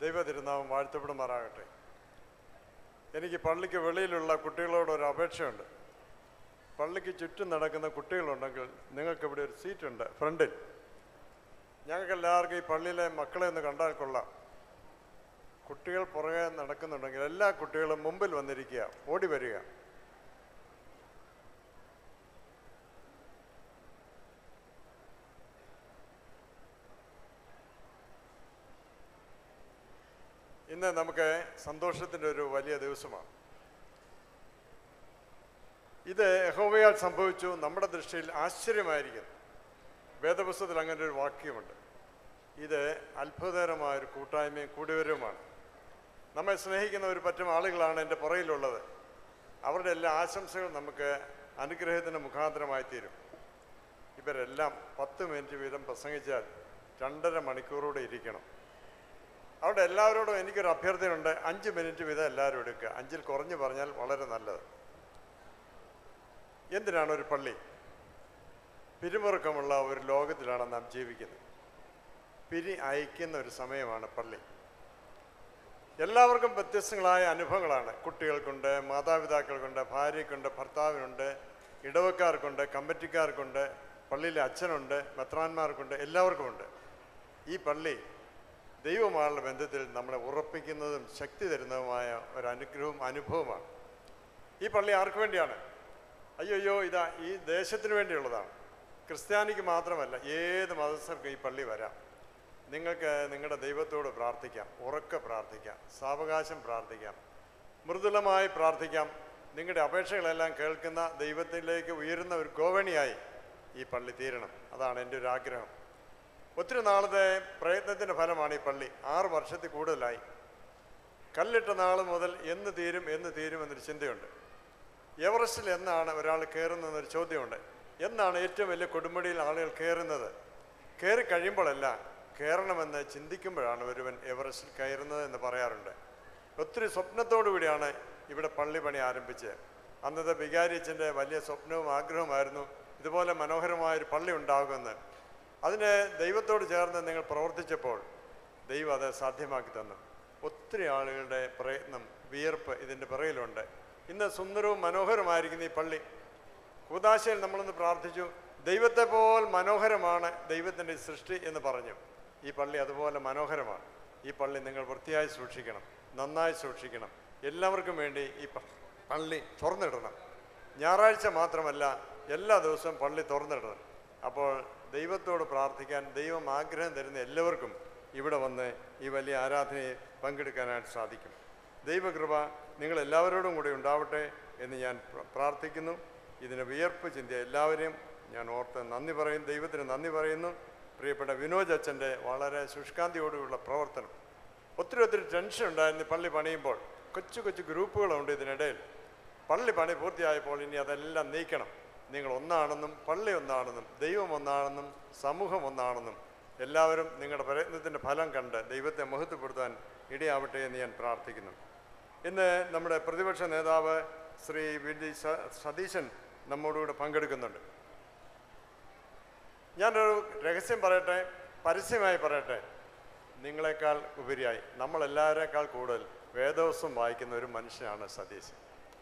ദൈവ തിരുനാമം വാഴ്ത്തപ്പെടുമാറാകട്ടെ എനിക്ക് പള്ളിക്ക് വെളിയിലുള്ള കുട്ടികളോട് ഒരു അപേക്ഷയുണ്ട് പള്ളിക്ക് ചുറ്റും നടക്കുന്ന കുട്ടികളുണ്ടെങ്കിൽ നിങ്ങൾക്ക് ഇവിടെ ഒരു സീറ്റുണ്ട് ഫ്രണ്ടിൽ ഞങ്ങൾക്ക് എല്ലാവർക്കും ഈ പള്ളിയിലെ മക്കളെ ഒന്ന് കണ്ടാൽ കൊള്ളാം കുട്ടികൾ പുറകെ നടക്കുന്നുണ്ടെങ്കിൽ എല്ലാ കുട്ടികളും മുമ്പിൽ വന്നിരിക്കുക ഓടി വരിക ഇന്ന് നമുക്ക് സന്തോഷത്തിൻ്റെ ഒരു വലിയ ദിവസമാണ് ഇത് യഹോവയാൽ സംഭവിച്ചു നമ്മുടെ ദൃഷ്ടിയിൽ ആശ്ചര്യമായിരിക്കുന്നു വേദപുസ്തകത്തിൽ അങ്ങനെ ഒരു വാക്യമുണ്ട് ഇത് അത്ഭുതകരമായ ഒരു കൂട്ടായ്മയും കൂടിവരവുമാണ് നമ്മെ സ്നേഹിക്കുന്ന ഒരു പറ്റും ആളുകളാണ് എൻ്റെ പുറയിലുള്ളത് അവരുടെ എല്ലാ ആശംസകളും നമുക്ക് അനുഗ്രഹത്തിന് മുഖാന്തരമായി തീരും ഇവരെല്ലാം പത്ത് മിനിറ്റ് വീതം പ്രസംഗിച്ചാൽ രണ്ടര മണിക്കൂറോടെ ഇരിക്കണം അവിടെ എല്ലാവരോടും എനിക്കൊരു അഭ്യർത്ഥനയുണ്ട് അഞ്ച് മിനിറ്റ് വീതം എല്ലാവരും എടുക്കുക അഞ്ചിൽ കുറഞ്ഞു പറഞ്ഞാൽ വളരെ നല്ലത് എന്തിനാണ് ഒരു പള്ളി പിരിമുറുക്കമുള്ള ഒരു ലോകത്തിലാണ് നാം ജീവിക്കുന്നത് പിരി അയക്കുന്ന ഒരു സമയമാണ് പള്ളി എല്ലാവർക്കും വ്യത്യസ്തങ്ങളായ അനുഭവങ്ങളാണ് കുട്ടികൾക്കുണ്ട് മാതാപിതാക്കൾക്കുണ്ട് ഭാര്യയ്ക്കുണ്ട് ഭർത്താവിനുണ്ട് ഇടവക്കാർക്കുണ്ട് കമ്മിറ്റിക്കാർക്കുണ്ട് പള്ളിയിലെ അച്ഛനുണ്ട് മെത്രാന്മാർക്കുണ്ട് എല്ലാവർക്കുമുണ്ട് ഈ പള്ളി ദൈവമായുള്ള ബന്ധത്തിൽ നമ്മളെ ഉറപ്പിക്കുന്നതും ശക്തി തരുന്നതുമായ ഒരു അനുഗ്രഹവും അനുഭവമാണ് ഈ പള്ളി ആർക്ക് വേണ്ടിയാണ് അയ്യോ ഇതാ ഈ ദേശത്തിന് വേണ്ടിയുള്ളതാണ് ക്രിസ്ത്യാനിക്ക് മാത്രമല്ല ഏത് മതസ്ഥർക്കും ഈ പള്ളി വരാം നിങ്ങൾക്ക് നിങ്ങളുടെ ദൈവത്തോട് പ്രാർത്ഥിക്കാം ഉറക്കെ പ്രാർത്ഥിക്കാം സാവകാശം പ്രാർത്ഥിക്കാം മൃദുലമായി പ്രാർത്ഥിക്കാം നിങ്ങളുടെ അപേക്ഷകളെല്ലാം കേൾക്കുന്ന ദൈവത്തിലേക്ക് ഉയരുന്ന ഒരു ഗോവണിയായി ഈ പള്ളി തീരണം അതാണ് എൻ്റെ ഒരു ആഗ്രഹം ഒത്തിരി നാളത്തെ പ്രയത്നത്തിൻ്റെ ഫലമാണ് ഈ പള്ളി ആറ് വർഷത്തിൽ കൂടുതലായി കല്ലിട്ട നാൾ മുതൽ എന്ന് തീരും എന്ന് തീരും എന്നൊരു ചിന്തയുണ്ട് എവറസ്റ്റിൽ എന്നാണ് ഒരാൾ കയറുന്നതെന്നൊരു ചോദ്യമുണ്ട് എന്നാണ് ഏറ്റവും വലിയ കൊടുമുടിയിൽ ആളുകൾ കയറുന്നത് കയറി കഴിയുമ്പോഴല്ല കയറണമെന്ന് ചിന്തിക്കുമ്പോഴാണ് ഒരുവൻ എവറസ്റ്റിൽ കയറുന്നത് എന്ന് പറയാറുണ്ട് ഒത്തിരി സ്വപ്നത്തോടു കൂടിയാണ് ഇവിടെ പള്ളി പണി ആരംഭിച്ചത് അന്നത്തെ വികാരിച്ചൻ്റെ വലിയ സ്വപ്നവും ആഗ്രഹമായിരുന്നു ഇതുപോലെ മനോഹരമായൊരു പള്ളി ഉണ്ടാകുമെന്ന് അതിന് ദൈവത്തോട് ചേർന്ന് നിങ്ങൾ പ്രവർത്തിച്ചപ്പോൾ ദൈവം അത് സാധ്യമാക്കി തന്നു ഒത്തിരി ആളുകളുടെ പ്രയത്നം വിയർപ്പ് ഇതിൻ്റെ പിറകിലുണ്ട് ഇന്ന് സുന്ദരവും മനോഹരമായിരിക്കുന്ന ഈ പള്ളി കൂതാശയിൽ നമ്മളൊന്ന് പ്രാർത്ഥിച്ചു ദൈവത്തെ പോൽ മനോഹരമാണ് ദൈവത്തിൻ്റെ സൃഷ്ടി എന്ന് പറഞ്ഞു ഈ പള്ളി അതുപോലെ മനോഹരമാണ് ഈ പള്ളി നിങ്ങൾ വൃത്തിയായി സൂക്ഷിക്കണം നന്നായി സൂക്ഷിക്കണം എല്ലാവർക്കും വേണ്ടി ഈ പ- പള്ളി തുറന്നിടണം ഞായറാഴ്ച മാത്രമല്ല എല്ലാ ദിവസവും പള്ളി തുറന്നിടണം അപ്പോൾ ദൈവത്തോട് പ്രാർത്ഥിക്കാൻ ദൈവം ആഗ്രഹം തരുന്ന എല്ലാവർക്കും ഇവിടെ വന്ന് ഈ വലിയ ആരാധനയെ പങ്കെടുക്കാനായിട്ട് സാധിക്കും ദൈവകൃപ നിങ്ങൾ എല്ലാവരോടും കൂടി ഉണ്ടാവട്ടെ എന്ന് ഞാൻ പ്ര- പ്രാർത്ഥിക്കുന്നു ഇതിന് വിയർപ്പ് ചിന്ത എല്ലാവരെയും ഞാൻ ഓർത്ത് നന്ദി പറയും ദൈവത്തിന് നന്ദി പറയുന്നു പ്രിയപ്പെട്ട വിനോദ് അച്ഛൻ്റെ വളരെ ശുഷ്കാന്തിയോടുള്ള പ്രവർത്തനം ഒത്തിരി ഒത്തിരി ടെൻഷൻ ഉണ്ടായിരുന്നു ഈ പള്ളി പണിയുമ്പോൾ കൊച്ചു കൊച്ചു ഗ്രൂപ്പുകളുണ്ട് ഇതിനിടയിൽ പള്ളി പണി പൂർത്തിയായപ്പോൾ ഇനി അതെല്ലാം നീക്കണം നിങ്ങൾ ഒന്നാണെന്നും പള്ളി ഒന്നാണെന്നും ദൈവം ഒന്നാണെന്നും സമൂഹം ഒന്നാണെന്നും എല്ലാവരും നിങ്ങളുടെ പ്രയത്നത്തിൻ്റെ ഫലം കണ്ട് ദൈവത്തെ മഹത്വപ്പെടുത്താൻ ഇടയാവട്ടെ എന്ന് ഞാൻ പ്രാർത്ഥിക്കുന്നു ഇന്ന് നമ്മുടെ പ്രതിപക്ഷ നേതാവ് ശ്രീ വി ഡി സ- സതീശൻ നമ്മോടുകൂടെ പങ്കെടുക്കുന്നുണ്ട് ഞാനൊരു രഹസ്യം പറയട്ടെ പരസ്യമായി പറയട്ടെ നിങ്ങളെക്കാൾ ഉപരിയായി നമ്മളെല്ലാവരേക്കാൾ കൂടുതൽ വേദവസ്വം വായിക്കുന്ന ഒരു മനുഷ്യനാണ് സതീശൻ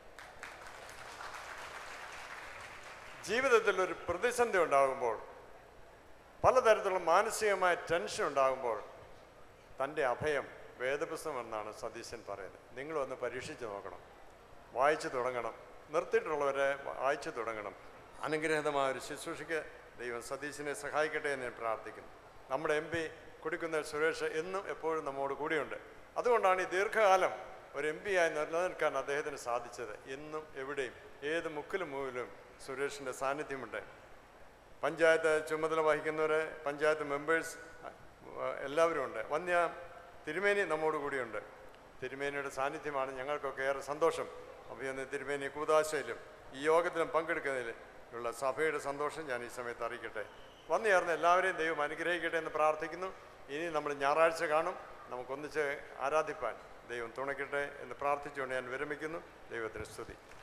ജീവിതത്തിൽ ഒരു പ്രതിസന്ധി ഉണ്ടാകുമ്പോൾ പലതരത്തിലുള്ള മാനസികമായ ടെൻഷൻ ഉണ്ടാകുമ്പോൾ തൻ്റെ അഭയം വേദപുസ്തകം എന്നാണ് സതീശൻ പറയുന്നത് നിങ്ങളൊന്ന് പരീക്ഷിച്ച് നോക്കണം വായിച്ചു തുടങ്ങണം നിർത്തിയിട്ടുള്ളവരെ വായിച്ചു തുടങ്ങണം അനുഗ്രഹീതമായ ഒരു ശുശ്രൂഷയ്ക്ക് ദൈവം സതീശനെ സഹായിക്കട്ടെ എന്ന് ഞാൻ പ്രാർത്ഥിക്കുന്നു നമ്മുടെ എം പി കുടിക്കുന്ന സുരേഷ് എന്നും എപ്പോഴും നമ്മോട് കൂടിയുണ്ട് അതുകൊണ്ടാണ് ഈ ദീർഘകാലം ഒരു എം പി ആയി നിലനിൽക്കാൻ അദ്ദേഹത്തിന് സാധിച്ചത് എന്നും എവിടെയും ഏത് മുക്കിലും മൂവിലും സുരേഷിൻ്റെ സാന്നിധ്യമുണ്ട് പഞ്ചായത്ത് ചുമതല വഹിക്കുന്നവർ പഞ്ചായത്ത് മെമ്പേഴ്സ് എല്ലാവരും ഉണ്ട് വന്യ തിരുമേനി നമ്മോട് കൂടിയുണ്ട് തിരുമേനിയുടെ സാന്നിധ്യമാണ് ഞങ്ങൾക്കൊക്കെ ഏറെ സന്തോഷം അഭിയൊന്ന് തിരുമേനി കൂതാശയിലും ഈ യോഗത്തിലും പങ്കെടുക്കുന്നതിൽ ഉള്ള സഭയുടെ സന്തോഷം ഞാൻ ഈ സമയത്ത് അറിയിക്കട്ടെ വന്നു ചേർന്ന് എല്ലാവരെയും ദൈവം അനുഗ്രഹിക്കട്ടെ എന്ന് പ്രാർത്ഥിക്കുന്നു ഇനി നമ്മൾ ഞായറാഴ്ച കാണും നമുക്കൊന്നിച്ച് ആരാധിപ്പാൻ ദൈവം തുണയ്ക്കട്ടെ എന്ന് പ്രാർത്ഥിച്ചുകൊണ്ട് ഞാൻ വിരമിക്കുന്നു ദൈവത്തിന് സ്തുതി